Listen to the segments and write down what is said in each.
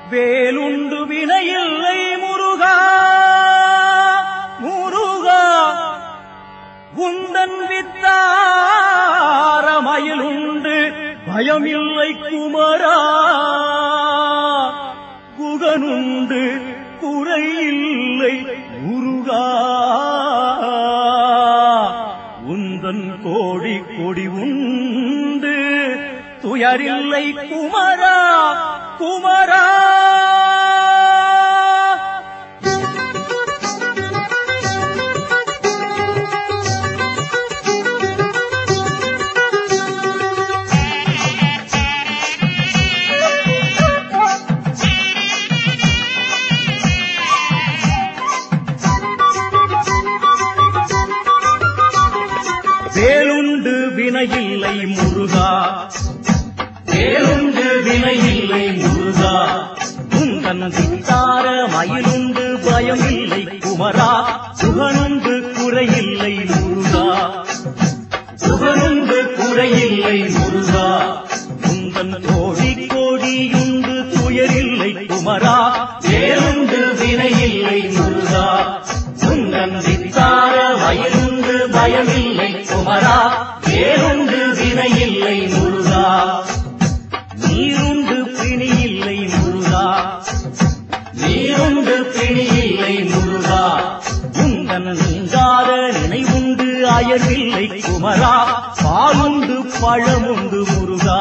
வேலுண்டு வினையில்லை முருகா முருகா உந்தன் வித்தாரமயிலுண்டு பயமில்லை குமரா குகனுண்டு குறையில்லை முருகா உந்தன் கோடி கொடி உண்டு துயரில்லை குமரா குமரா வேலுண்டு வினையில்லை முருகா வேலுண்டு வினையில்லை முருகா உந்தன் வித்தார மயிலுண்டு பயமில்லை குமரா சுகனுண்டு குறையில்லை முருகா சுகனுண்டு குறையில்லை முருகா உந்தன் கோடி கோடியுண்டு துயரில்லை குமரா வேலுண்டு வினையில்லை முருகா உந்தன் வித்தார மயிலுண்டு பயமில்லை குமரா வேலுண்டு வினையில்லை முருகா நீருண்டு பிணியில்லை முருகா நீருண்டு பிணியில்லை முருகா உந்தன் நீங்காத நினைவுண்டு அயர்வில்லை குமரா பாலுண்டு பழமுண்டு முருகா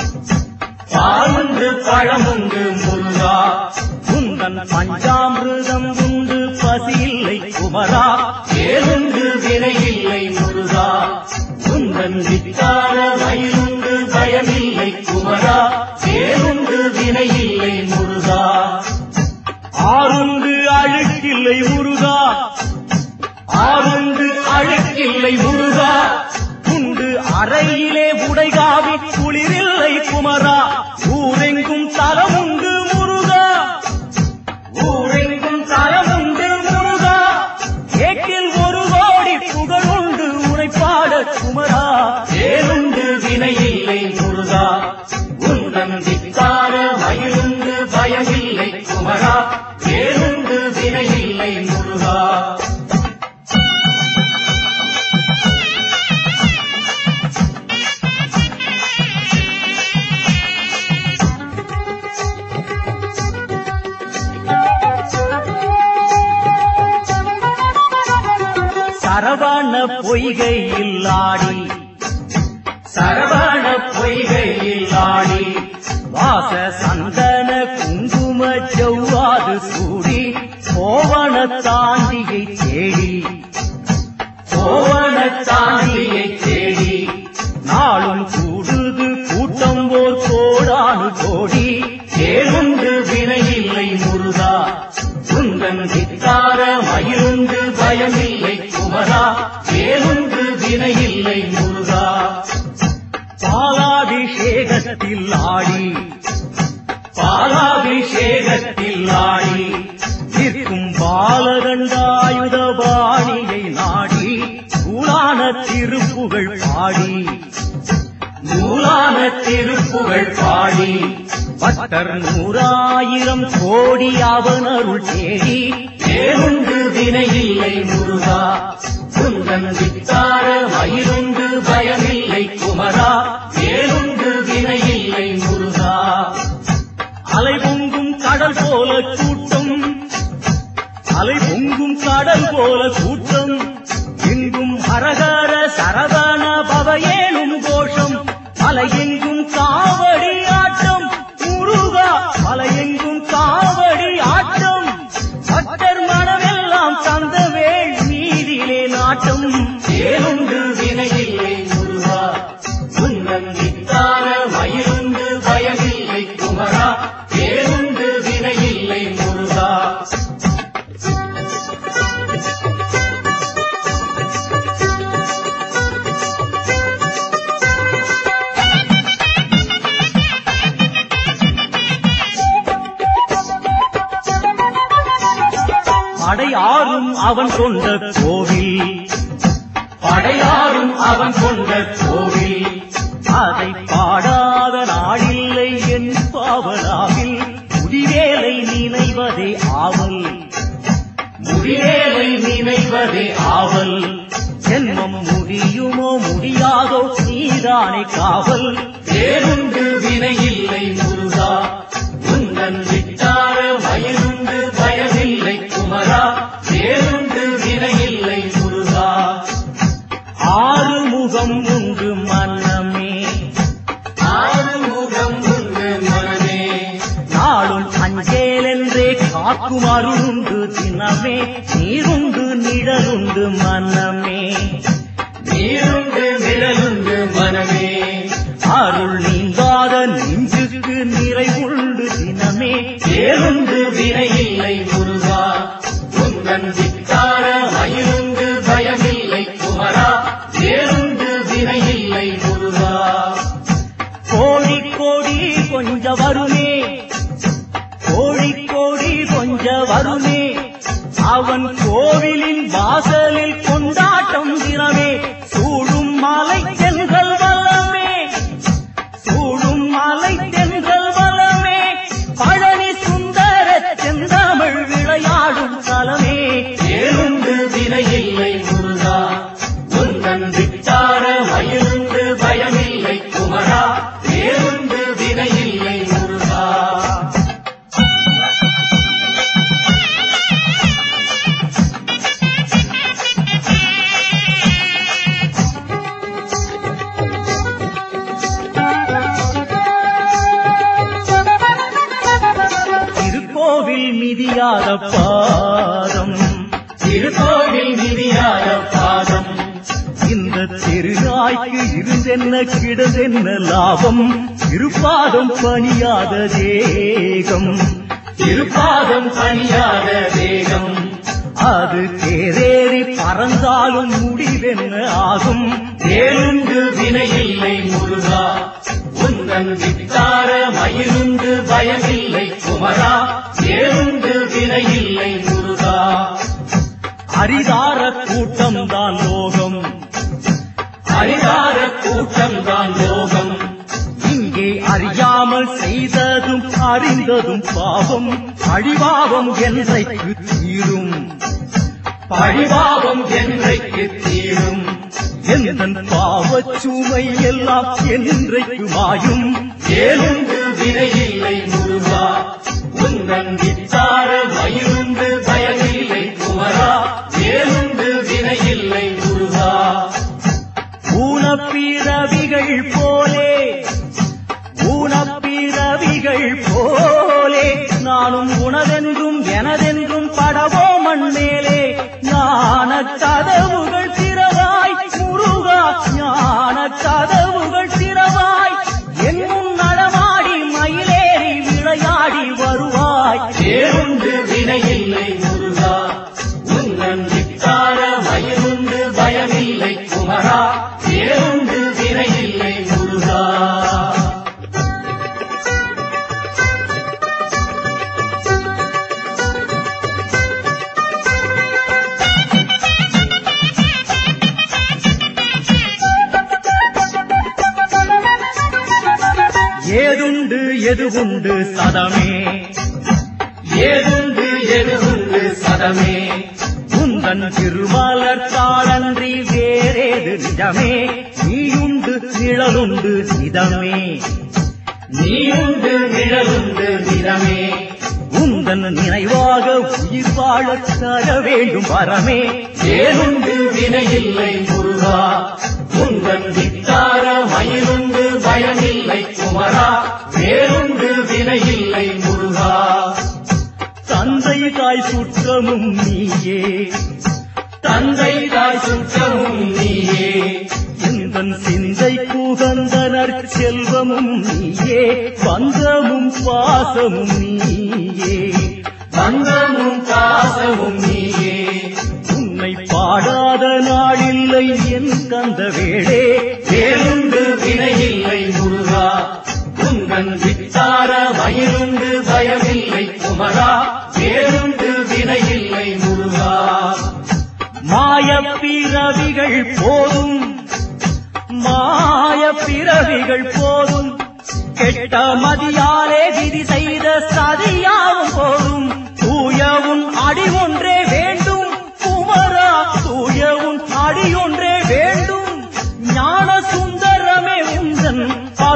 பாலுண்டு பழமுண்டு முருகா உந்தன் பஞ்சாமிருதம் உண்டு பசியில்லை குமரா ஏழுண்டு வினையில்லை முருகா உந்தன் வித்தார மயிலுண்டு பயமில்லை குமரா ஏழுண்டு வினையில்லை முருகா ஆறுண்டு அழுக்கில்லை முருகா ஆறுண்டு அழுக்கில்லை முருகா உண்டு அறையிலே உடைகாவி குளிரில்லை குமரா ஊரெங்கும் தலமுண்டு முருகா ஊரெங்கும் தலமுண்டு முருகா ஏட்டில் ஒரு கோடி புகழுண்டு உரைப்பாட குமரா ஏழுண்டு வினையில்லை முருகா உந்தன் தித்தார மயிலுண்டு பயமில்லை குமரா ஏழுண்டு வினையில்லை முருகா சரவண பொய்கையில் ஆடி சரவண பொய்கையில் ஆடி வாச சந்தன குங்கும செவ்வாது சூடி கோவண தாண்டியை தேடி கோவண தாண்டியை தேடி நாளும் கூடுது கூட்டம் போர் கோடானு கோடி ஏழுண்டு வினையில்லை முருகா உந்தன் சித்தார மயிலுண்டு பயமில்லை குமரா ஏழுண்டு வினையில்லை முருகா பாலாபிஷேகத்தில் ஆடி பாலாபிஷேகத்தில் ஆடி நிற்கும் பாலகண்டாயுத பாணியை நாடி நூலான திருப்புகழ் பாடி நூலான திருப்புகழ் பாடி பட்டர் நூறாயிரம் கோடி அவன் அருள் தேடி ஏழுண்டு வினையில்லை முருகா குந்தன் வித்தார மயிருண்டு பயமில்லை குமரா ஏழுண்டு வினையில்லை முருகா அலை பொங்கும் கடல் போல கூட்டம் அலை பொங்கும் கடல் போல கூட்டம் எங்கும் ஹரஹர சரவண பவயேனும் கோஷம் மலையெங்கும் காவடி ஆட்டம் முருகா மலையெங்கும் காவடி ஆட்டம் பக்தர் மனமெல்லாம் தந்தவேள் மீதிலே நாட்டம் ஏழுண்டு வினையில்லை முருகா உன்னன் வித்தார மயிருண்டு பயமில்லை குமரா ஏழுண்டு வினையில்லை முருகா படையாரும் அவன் கொண்ட கோவில் படையாரும் அவன் கொண்ட கோவில் அதை பாடாத நாளில்லை என் பாவனாவில் முடிவேல் என்பதே ஆவல் ஜென்மம் முடியுமோ முடியாதோ நீதானே காவல் வேறுண்டு வினை இல்லை முருகா உந்தன் விட்டார வயலுண்டு பயமில்லை குமரா வேறுண்டு வினை இல்லை முருகா ஆறு முகம் உண்டு மன்னமே ஆறு முகம் உண்டு மனமே நாளும் அஞ்சேலென்றே காக்கும் அருளுண்டு தினமே நீருண்டு நிழலுண்டு மன்னமே நீருண்டு நிழலுண்டு மனமே அருள் நீங்காத நெஞ்சுக்கு நிறைவுண்டு தினமே வேறுண்டு வினை இல்லை முருகா உந்தன் விட்டார மயிலுண்டு பயமில்லை குமரா வேறுண்டு வினை இல்லை முருகா கோடி கோடி கொஞ்ச வருமே கோடி கோடி கொஞ்ச வருமே அவன் கோவிலின் வாசலில் கொண்டாட்டம் தினமே சூடும் மலை தென்றல் வல்லமே சூடும் மலை தென்றல் வல்லமே பழனி சுந்தர செந்தமிழ் விளையாடும் தலமே வேறுண்டு வினை இல்லை முருகா உந்தன் விட்டார மயிலுண்டு பயமில்லை குமரா வேறுண்டு வினை இல்லை முருகா திருக்கோவில் மிதியாத பாதம் திருக்கோவில் விதியாத பாதம் இந்த திருநாய்க்கு இருந்தென்ன கிடந்தென்ன லாபம் திருப்பாதம் பணியாத தேகம் திருப்பாதம் பணியாத வேகம் அது தேரேறி பறந்தாலும் முடிவென்ன ஆகும் வேறுண்டு வினை இல்லை முருகா உந்தன் விட்டார மயிலுண்டு பயமில்லை குமரா வேறுண்டு வினை இல்லை முருகா அரிதார கூட்டம் தான் லோகம் அரிதார கூட்டம் தான் லோகம் இங்கே அறியாமல் செய்ததும் அறிந்ததும் பாவம் அழிபாவம் என்றைக்கு தீரும் பழிபாவம் என்றைக்கு தீரும் எந்தன் பாவச் சுமை எல்லாம் என்றைக்கு மாயும் வேறுண்டு வினை இல்லை முருகா உந்தன் வித்தார மயிலுண்டு பயமில்லை குமரா வேறுண்டு வினை இல்லை முருகா ஊனப்பிறவிகள் போலே ஊனப்பிறவிகள் போலே நானும் உனதென்றும் எனதென்றும் படவோ மண்மேலே ஞான கதவுகள் திறவாய் முருகா ஞான கதவுகள் திறவாய் என்னும் நடமாடி மயிலேறி விளையாடி வருவாய் வேறுண்டு வினை இல்லை முருகா உந்தன் வித்தார மயிலுண்டு பயமில்லை குமரா வேறுண்டு வினை இல்லை முருகா ஏதுண்டு எதுவுண்டு சதமே ஏதுண்டு எதுவுண்டு சதமே உந்தன் திருமலர் தாளன்றி வேறேது நிஜமே நீயுண்டு நிழலுண்டு நிதமே நீயுண்டு நிழலுண்டு நிறமே உந்தன் நினைவாக உயிர் வாழத் தர வேண்டும் வரமே ஏதுண்டு வினையில்லை முருகா உந்தன் வித்தார மயிலுண்டு பயமில்லை குமரா வேறுண்டு வினையில்லை முருகா தந்தை தாய் சுற்றமும் நீயே தந்தை தாய் சுற்றமும் நீயே எந்தன் சிந்தை குகந்தனர் செல்வமும் நீயே பந்தமும் பாசமும் நீயே பந்தமும் பாசமும் நீயே உன்னை பாடாத நாளில்லை என் கந்த வேளே வேறுண்டு வினையில்லை முருகா உந்தன் வித்தார மயிலுண்டு பயமில்லை குமரா வேறுண்டு வினையில்லை முருகா மாயப் பிறவிகள் போதும் மாய பிறவிகள் போதும் கெட்ட மதியாலே விதி செய்த சதியாவும் போதும் தூயவும் அடி ஒன்றே வேண்டும் குமரா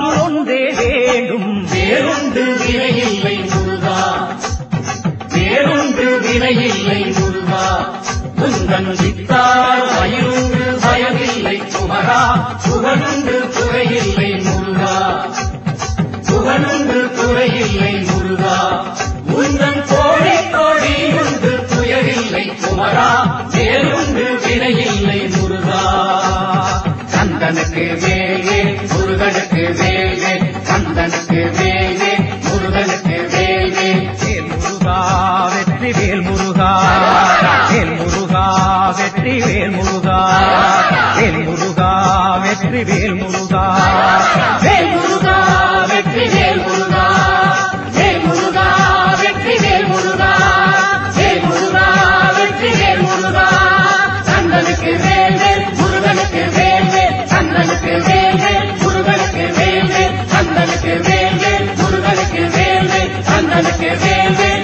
அருள் ஒன்றே வேண்டும் வேறுண்டு வினையில்லை முருகா வேறுண்டு வினையில்லை முருகா உந்தன் சித்தார் வயிறுண்டு பயமில்லை குமரா புகழுண்டு குறையில்லை முருகா புகழுண்டு குறையில்லை முருகா உந்தன் கோழி கோழி உண்டு துயரில்லை குமரா வேறுண்டு வினையில்லை முருகா கந்தனுக்கு வேலே முருகனுக்கு வேலே கந்தனுக்கு வேலே முருகனுக்கு வேலே வேல் முருகா வெற்றி வேல் முருகா வேல் முருகா வெற்றி வேல் முருகா வேல் முருகா வெற்றி வேல் முருகா வேல் முருகா வெற்றி வேல் முருகா வேல் முருகா வெற்றி வேல் முருகா வேல் முருகா வெற்றி வேல் முருகா கந்தனுக்கு வேல் வேல் முருகனுக்கு வேல் வேல் கந்தனுக்கு வேல் வேல் முருகனுக்கு வேல் வேல் கந்தனுக்கு வேல் வேல் முருகனுக்கு வேல் வேல் கந்தனுக்கு வேல் வேல்